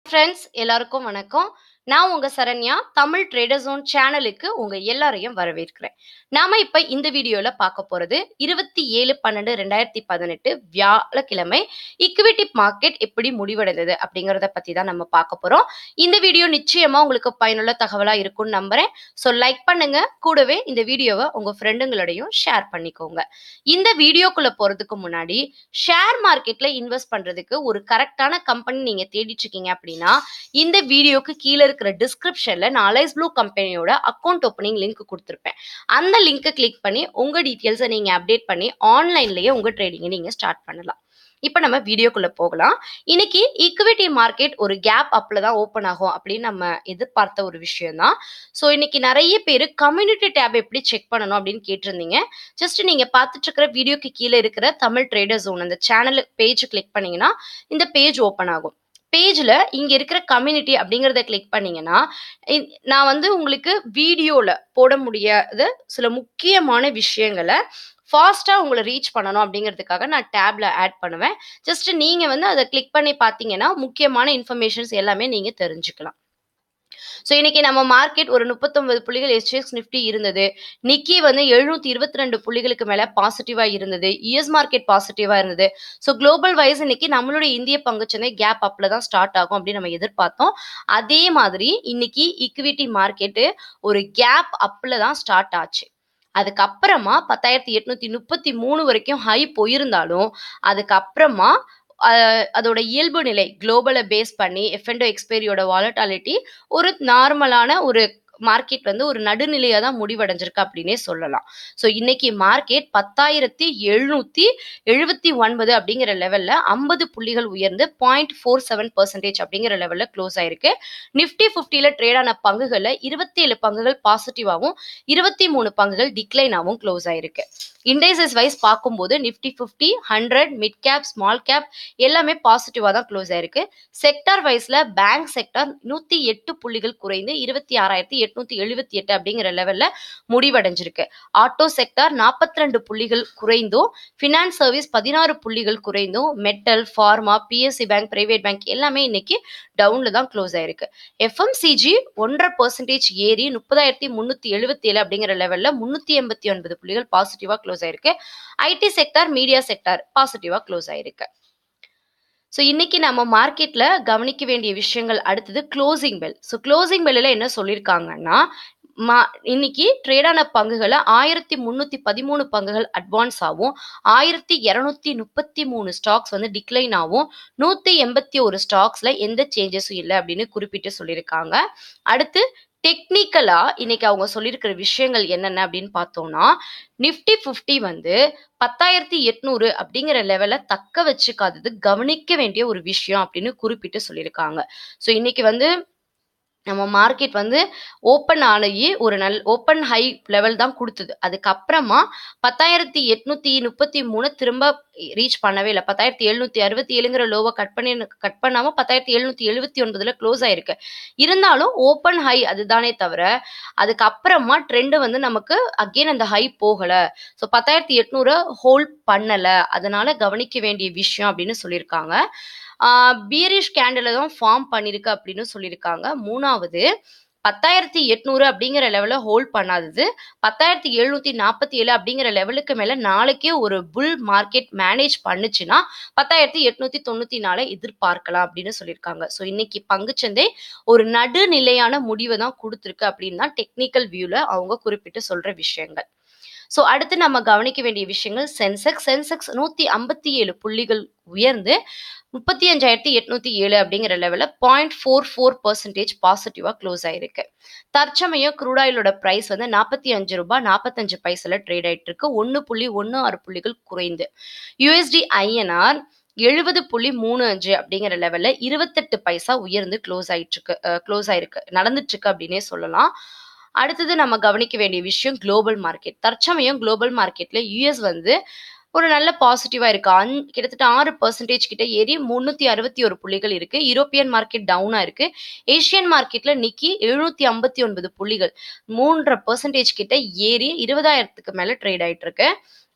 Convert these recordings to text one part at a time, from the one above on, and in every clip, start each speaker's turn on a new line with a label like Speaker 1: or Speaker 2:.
Speaker 1: friends எல்லாருக்கும் வணக்கம் நான் உங்க சரண்யா தமிழ் ட்ரேடர் ஜோன் சேனலுக்கு உங்க எல்லாரையும் வரவேற்கிறேன் நாம இப்ப இந்த வீடியோல பார்க்க போறது இருபத்தி ஏழு பன்னெண்டு ரெண்டாயிரத்தி பதினெட்டு வியாழக்கிழமை இக்விட்டி மார்க்கெட் எப்படி முடிவடைந்தது அப்படிங்கறத பத்தி தான் நம்ம பார்க்க போறோம் இந்த வீடியோ நிச்சயமா உங்களுக்கு பயனுள்ள தகவலா இருக்கும்னு நம்புறேன் ஸோ லைக் பண்ணுங்க கூடவே இந்த வீடியோவை உங்க ஃப்ரெண்டுங்களோடையும் ஷேர் பண்ணிக்கோங்க இந்த வீடியோக்குள்ள போறதுக்கு முன்னாடி ஷேர் மார்க்கெட்ல இன்வெஸ்ட் பண்றதுக்கு ஒரு கரெக்டான கம்பெனி நீங்க தேடிட்டு இருக்கீங்க அப்படின்னா இந்த வீடியோக்கு கீழே இருக்கிற டிஸ்கிரிப்ஷன்ல நான் அலைஸ் ப்ளூ கம்பெனியோட அக்கௌண்ட் ஓப்பனிங் லிங்க் கொடுத்துருப்பேன் அந்த லிங்கை கிளிக் பண்ணி உங்க டீட்டெயில்ஸை நீங்க அப்டேட் பண்ணி ஆன்லைன்லயே உங்க ட்ரேடிங்கை நீங்க ஸ்டார்ட் பண்ணலாம் இப்போ நம்ம வீடியோக்குள்ள போகலாம் இன்னைக்கு ஈக்விட்டி மார்க்கெட் ஒரு கேப் அப்ல தான் ஓப்பன் ஆகும் அப்படின்னு நம்ம எதிர்பார்த்த ஒரு விஷயம் தான் ஸோ இன்னைக்கு நிறைய பேர் கம்யூனிட்டி டேப் எப்படி செக் பண்ணணும் அப்படின்னு கேட்டிருந்தீங்க ஜஸ்ட் நீங்க பார்த்துட்டு இருக்கிற வீடியோக்கு கீழே இருக்கிற தமிழ் ட்ரேடர் ஜோன் அந்த சேனல் பேஜ் கிளிக் பண்ணீங்கன்னா இந்த பேஜ் ஓப்பன் ஆகும் பேஜில் இங்கே இருக்கிற கம்யூனிட்டி அப்படிங்கிறத கிளிக் பண்ணீங்கன்னா இ- நான் வந்து உங்களுக்கு வீடியோவில் போட முடியாத சில முக்கியமான விஷயங்களை ஃபாஸ்ட்டாக உங்களை ரீச் பண்ணணும் அப்படிங்கிறதுக்காக நான் டேப்ல ஆட் பண்ணுவேன் ஜஸ்ட் நீங்கள் வந்து அதை கிளிக் பண்ணி பார்த்தீங்கன்னா முக்கியமான இன்ஃபர்மேஷன்ஸ் எல்லாமே நீங்கள் தெரிஞ்சுக்கலாம் ஸோ இன்னைக்கு நம்ம மார்க்கெட் ஒரு முப்பத்தொன்பது புள்ளிகள் எஸ்டிஎக்ஸ் நிஃப்டி இருந்தது நிக்கி வந்து எழுநூத்தி இருபத்தி ரெண்டு புள்ளிகளுக்கு மேல பாசிட்டிவா இருந்தது யுஎஸ் மார்க்கெட் பாசிட்டிவா இருந்தது ஸோ குளோபல் வைஸ் இன்னைக்கு நம்மளுடைய இந்திய பங்குச்சந்தை கேப் அப்ல தான் ஸ்டார்ட் ஆகும் அப்படின்னு நம்ம எதிர்பார்த்தோம் அதே மாதிரி இன்னைக்கு ஈக்விட்டி மார்க்கெட்டு ஒரு கேப் அப்ல தான் ஸ்டார்ட் ஆச்சு அதுக்கப்புறமா பத்தாயிரத்தி எட்நூத்தி முப்பத்தி மூணு வரைக்கும் ஹை போயிருந்தாலும் அதுக்கப்புறமா அஹ், அதோட இயல்பு நிலை குளோபலை பேஸ் பண்ணி எஃப்என்டோ எக்ஸ்பைரியோட வாலட்டாலிட்டி ஒரு நார்மலான ஒரு மார்க்கெட் வந்து ஒரு நடுநிலையாக தான் முடிவடைஞ்சிருக்கு அப்படின்னே சொல்லலாம் ஸோ இன்னைக்கு மார்க்கெட் பத்தாயிரத்தி எழுநூத்தி எழுபத்தி ஒன்பது அப்படிங்கிற லெவல்ல ஐம்பது புள்ளிகள் உயர்ந்து பாயிண்ட் ஃபோர் செவன் பர்சன்டேஜ் அப்படிங்கிற லெவல்ல க்ளோஸ் ஆயிருக்கு நிஃப்டி ஃபிஃப்டியில் ட்ரேட் ஆன பங்குகளில் இருபத்தி ஏழு பங்குகள் பாசிட்டிவாகவும் இருபத்தி மூணு பங்குகள் டிக்ளைனாகவும் க்ளோஸ் ஆயிருக்கு இண்டைசஸ் வைஸ் பார்க்கும்போது Nifty fifty hundred mid cap small cap எல்லாமே பாசிட்டிவாக தான் க்ளோஸ் ஆயிருக்கு செக்டார் வைஸ்ல பேங்க் செக்டார் நூத்தி எட்டு புள்ளிகள் குறைந்து இருபத்தி ஆறாயிரத்தி எட்நூத்தி எழுபத்தி எட்டு அப்படிங்கிற லெவல்ல முடிவடைஞ்சிருக்கு ஆட்டோ செக்டார் நாற்பத்தி ரெண்டு புள்ளிகள் குறைந்தும் ஃபினான்ஸ் சர்வீஸ் பதினாறு புள்ளிகள் குறைந்தும் metal pharma PSC bank private bank எல்லாமே இன்னைக்கு டவுன்ல தான் க்ளோஸ் ஆயிருக்கு எஃப்எம்சிஜி ஒன்றரை பர்சன்டேஜ் ஏறி முப்பதாயிரத்தி முன்னூத்தி எழுபத்தி ஏழு அப்படிங்கிற லெவல்ல முன்னூத்தி எண்பத்தி ஒன்பது புள்ளிகள் பாசிட்டிவா க்ளோஸ் ஆயிருக்கு ஐடி செக்டார் மீடியா செக்டார் பாசிட்டிவா க்ளோஸ் ஆயிருக்கு ஸோ இன்னைக்கு நம்ம மார்க்கெட்ல கவனிக்க வேண்டிய விஷயங்கள் அடுத்தது க்ளோசிங் பெல் ஸோ க்ளோசிங் பெல்லில் என்ன சொல்லியிருக்காங்கன்னா மா இன்னைக்கு ட்ரேடான பங்குகளை ஆயிரத்தி முந்நூற்றி பதிமூணு பங்குகள் அட்வான்ஸ் ஆகும் ஆயிரத்தி இரநூத்தி முப்பத்தி மூணு ஸ்டாக்ஸ் வந்து டிக்ளைன் ஆகும் நூற்றி எண்பத்தி ஒரு ஸ்டாக்ஸில் எந்த சேஞ்சஸும் இல்லை அப்படின்னு குறிப்பிட்டு சொல்லியிருக்காங்க அடுத்து டெக்னிக்கலா இன்னைக்கு அவங்க சொல்லியிருக்கிற விஷயங்கள் என்னென்ன அப்படின்னு பார்த்தோம்னா நிஃப்டி ஃபிஃப்டி வந்து பத்தாயிரத்தி எட்நூறு அப்படிங்கிற லெவலை தக்க வச்சுக்காதது கவனிக்க வேண்டிய ஒரு விஷயம் அப்படின்னு குறிப்பிட்டு சொல்லியிருக்காங்க ஸோ இன்னைக்கு வந்து நம்ம மார்க்கெட் வந்து ஓப்பன் ஆகி ஒரு நல் ஓப்பன் ஹை லெவல் தான் கொடுத்தது அதுக்கப்புறமா பத்தாயிரத்தி எட்நூத்தி முப்பத்தி மூணு திரும்ப ரீச் பண்ணவே இல்லை பத்தாயிரத்தி எழுநூத்தி அறுபத்தி ஏழுங்கிற லோவை கட் பண்ணி கட் பண்ணாம பத்தாயிரத்தி எழுநூத்தி எழுபத்தி ஒன்பதுல க்ளோஸ் ஆயிருக்கு இருந்தாலும் ஓப்பன் ஹை அதுதானே தவிர அதுக்கப்புறமா ட்ரெண்ட் வந்து நமக்கு அகெயின் அந்த ஹை போகல ஸோ பத்தாயிரத்தி எட்நூறு ஹோல்ட் பண்ணல அதனால கவனிக்க வேண்டிய விஷயம் அப்படின்னு சொல்லியிருக்காங்க பீரிஷ் கேண்டில் தான் ஃபார்ம் பண்ணிருக்கு அப்படின்னு சொல்லியிருக்காங்க மூணாவது பத்தாயிரத்தி எட்நூறு அப்படிங்கிற லெவலில் ஹோல்ட் பண்ணாதது பத்தாயிரத்தி எழுநூத்தி நாற்பத்தி ஏழு அப்படிங்கிற லெவலுக்கு மேலே நாளைக்கே ஒரு புல் மார்க்கெட் மேனேஜ் பண்ணுச்சுன்னா பத்தாயிரத்தி எட்நூத்தி தொண்ணூத்தி நாலை எதிர்பார்க்கலாம் அப்படின்னு சொல்லியிருக்காங்க ஸோ இன்னைக்கு பங்குச்சந்தை ஒரு நடுநிலையான முடிவை தான் கொடுத்துருக்கு அப்படின்னு தான் டெக்னிக்கல் வியூல அவங்க குறிப்பிட்டு சொல்ற விஷயங்கள் ஸோ அடுத்து நம்ம கவனிக்க வேண்டிய விஷயங்கள் சென்செக்ஸ் சென்செக்ஸ் நூத்தி ஐம்பத்தி ஏழு புள்ளிகள் உயர்ந்து முப்பத்தி அஞ்சாயிரத்தி எட்நூத்தி ஏழு அப்படிங்கிற லெவலில் பாயிண்ட் ஃபோர் ஃபோர் பர்சன்டேஜ் பாசிட்டிவா க்ளோஸ் ஆயிருக்கு தற்சமயம் crude oil ஓட பிரைஸ் வந்து நாற்பத்தி அஞ்சு ரூபாய் நாற்பத்தஞ்சு பைசல ட்ரேட் ஆயிட்டு இருக்கு ஒன்று புள்ளி ஒன்று ஆறு புள்ளிகள் குறைந்து யூஎஸ்டி ஐஎன்ஆர் எழுபது புள்ளி மூணு அஞ்சு அப்படிங்கிற லெவல்ல இருபத்தெட்டு பைசா உயர்ந்து க்ளோஸ் ஆயிட்டு இருக்கு க்ளோஸ் ஆயிருக்கு நடந்துட்டு இருக்கு அப்படின்னே சொல்லலாம் அடுத்தது நம்ம கவனிக்க வேண்டிய விஷயம் குளோபல் மார்க்கெட் தற்சமயம் குளோபல் மார்க்கெட்ல யூஎஸ் வந்து ஒரு நல்ல பாசிட்டிவா இருக்கு அன் கிட்டத்தட்ட ஆறு பர்சன்டேஜ் கிட்ட ஏறி முன்னூத்தி அறுபத்தி ஒரு புள்ளிகள் இருக்கு யூரோப்பியன் மார்க்கெட் டவுனா இருக்கு ஏசியன் மார்க்கெட்ல நிக்கி எழுநூத்தி ஐம்பத்தி ஒன்பது புள்ளிகள் மூன்றரை பர்சன்டேஜ் கிட்ட ஏறி இருபதாயிரத்துக்கு மேல ட்ரேட் ஆயிட்டு இருக்கு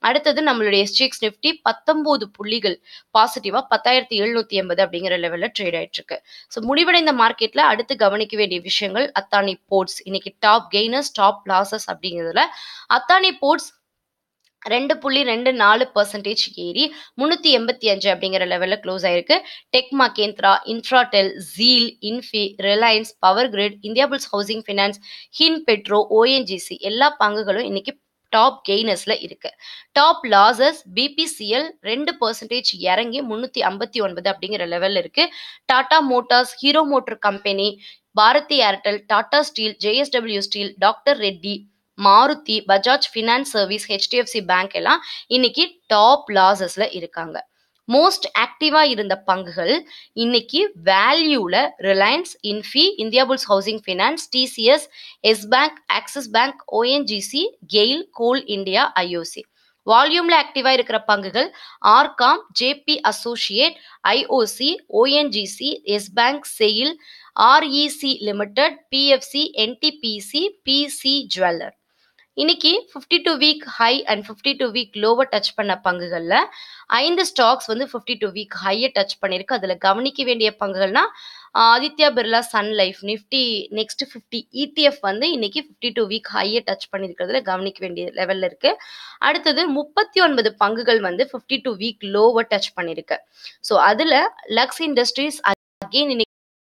Speaker 1: அடுத்தது நம்மளுடைய எஸ்டிஎக்ஸ் நிஃப்டி பத்தொன்பது புள்ளிகள் பாசிட்டிவா பத்தாயிரத்தி எழுநூத்தி எண்பது அப்படிங்கிற லெவல்ல ட்ரேட் ஆயிட்டு இருக்கு ஸோ முடிவடைந்த மார்க்கெட்ல அடுத்து கவனிக்க வேண்டிய விஷயங்கள் அத்தானி போர்ட்ஸ் இன்னைக்கு டாப் கெய்னர்ஸ் டாப் லாசஸ் அப்படிங்கிறதுல அத்தானி போர்ட்ஸ் ரெண்டு புள்ளி ரெண்டு நாலு பர்சன்டேஜ் ஏறி முந்நூற்றி எண்பத்தி அஞ்சு அப்படிங்கிற லெவலில் க்ளோஸ் ஆயிருக்கு Tech Mahindra Infratel Zeel Infy Reliance Power Grid India Bulls Housing Finance Hind Petro ONGC எல்லா பங்குகளும் இன்னைக்கு டாப் கெய்னர்ஸ்ல இருக்கு டாப் லாசஸ் பிபிசிஎல் ரெண்டு பர்சன்டேஜ் இறங்கி முன்னூத்தி ஐம்பத்தி ஒன்பது அப்படிங்கிற லெவல்ல இருக்கு Tata Motors Hero Motor company Bharti Airtel Tata Steel JSW Steel Doctor Reddy Maruti Bajaj Finance Service HDFC Bank எல்லாம் இன்னைக்கு டாப் லாசஸ்ல இருக்காங்க மோஸ்ட் ஆக்டிவா இருந்த பங்குகள் இன்னைக்கு வேல்யூல Reliance Infy India Bulls Housing Finance TCS Yes Bank Axis Bank ONGC GAIL Coal India IOC வால்யூம்ல ஆக்டிவா இருக்கிற பங்குகள் RCom JP Associate IOC ONGC Yes Bank SAIL REC Limited PFC NTPC PC Jeweller இன்னைக்கு fifty two week high and fifty two week லோவை touch பண்ண பங்குகளில் ஐந்து stocks வந்து ஃபிஃப்டி டூ வீக் ஹையை டச் பண்ணியிருக்கு அதில் கவனிக்க வேண்டிய பங்குகள்னா Aditya Birla Sun Life Nifty next fifty ETF வந்து இன்னைக்கு ஃபிஃப்டி டூ வீக் ஹையை டச் பண்ணியிருக்கிறதுல கவனிக்க வேண்டிய லெவலில் இருக்கு அடுத்தது முப்பத்தி ஒன்பது பங்குகள் வந்து ஃபிஃப்டி டூ வீக் லோவை டச் பண்ணியிருக்கு ஸோ அதில் லக்ஸ் இண்டஸ்ட்ரீஸ் அகெயின் இன்னைக்கு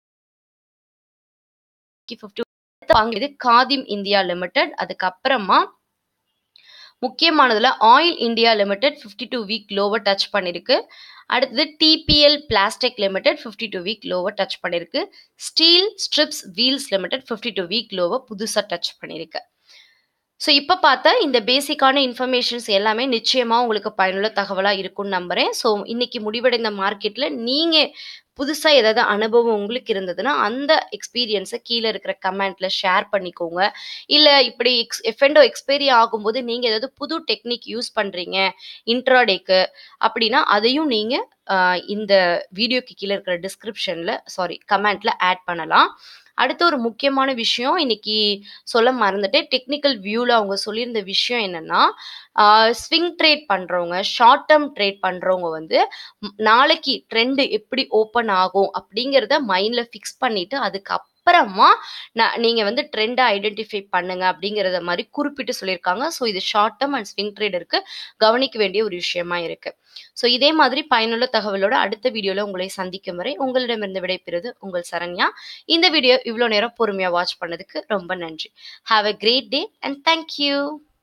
Speaker 1: ஃபிஃப்டி பங்கு இது காதிம் இந்தியா லிமிடெட் அதுக்கப்புறமா முக்கியமானதுல Oil India Limited fifty two week லோவை டச் பண்ணிருக்கு அடுத்தது DPL plastic limited fifty two week லோவை டச் பண்ணிருக்கு steel strips wheels limited fifty two week லோவை புதுசாக டச் பண்ணியிருக்கு ஸோ இப்போ பார்த்தா இந்த பேசிக்கான இன்ஃபர்மேஷன்ஸ் எல்லாமே நிச்சயமாக உங்களுக்கு பயனுள்ள தகவலாக இருக்கும்னு நம்புகிறேன் ஸோ இன்னைக்கு முடிவடைந்த மார்க்கெட்டில் நீங்கள் புதுசாக ஏதாவது அனுபவம் உங்களுக்கு இருந்ததுன்னா அந்த எக்ஸ்பீரியன்ஸை கீழே இருக்கிற கமெண்ட்ல ஷேர் பண்ணிக்கோங்க இல்லை இப்படி எக்ஸ் எஃப்என்டோ எக்ஸ்பைரி ஆகும்போது நீங்கள் ஏதாவது புது டெக்னிக் யூஸ் பண்ணுறீங்க இன்ட்ராடேக்கு அப்படின்னா அதையும் நீங்கள் இந்த வீடியோக்கு கீழே இருக்கிற டிஸ்கிரிப்ஷனில் சாரி கமெண்ட்ல ஆட் பண்ணலாம் அடுத்த ஒரு முக்கியமான விஷயம் இன்னைக்கு சொல்ல மறந்துட்டேன் டெக்னிக்கல் வியூவில் அவங்க சொல்லியிருந்த விஷயம் என்னன்னா ஸ்விங் ட்ரேட் பண்ணுறவங்க ஷார்ட் டேர்ம் ட்ரேட் பண்ணுறவங்க வந்து நாளைக்கு ட்ரெண்டு எப்படி ஓப்பன் ஆகும் அப்படிங்கிறத மைண்டில் ஃபிக்ஸ் பண்ணிட்டு அதுக்கு அப்புறமா நான் நீங்கள் வந்து ட்ரெண்டை ஐடென்டிஃபை பண்ணுங்க அப்படிங்கிறத மாதிரி குறிப்பிட்டு சொல்லியிருக்காங்க ஸோ இது ஷார்ட் டேர்ம் அண்ட் ஸ்விங் ட்ரேடருக்கு கவனிக்க வேண்டிய ஒரு விஷயமா இருக்கு ஸோ இதே மாதிரி பயனுள்ள தகவலோட அடுத்த வீடியோவில் உங்களை சந்திக்கும் வரை உங்களிடமிருந்து விடைபெறுது உங்கள் சரண்யா இந்த வீடியோ இவ்வளோ நேரம் பொறுமையாக வாட்ச் பண்ணதுக்கு ரொம்ப நன்றி have a great day and thank you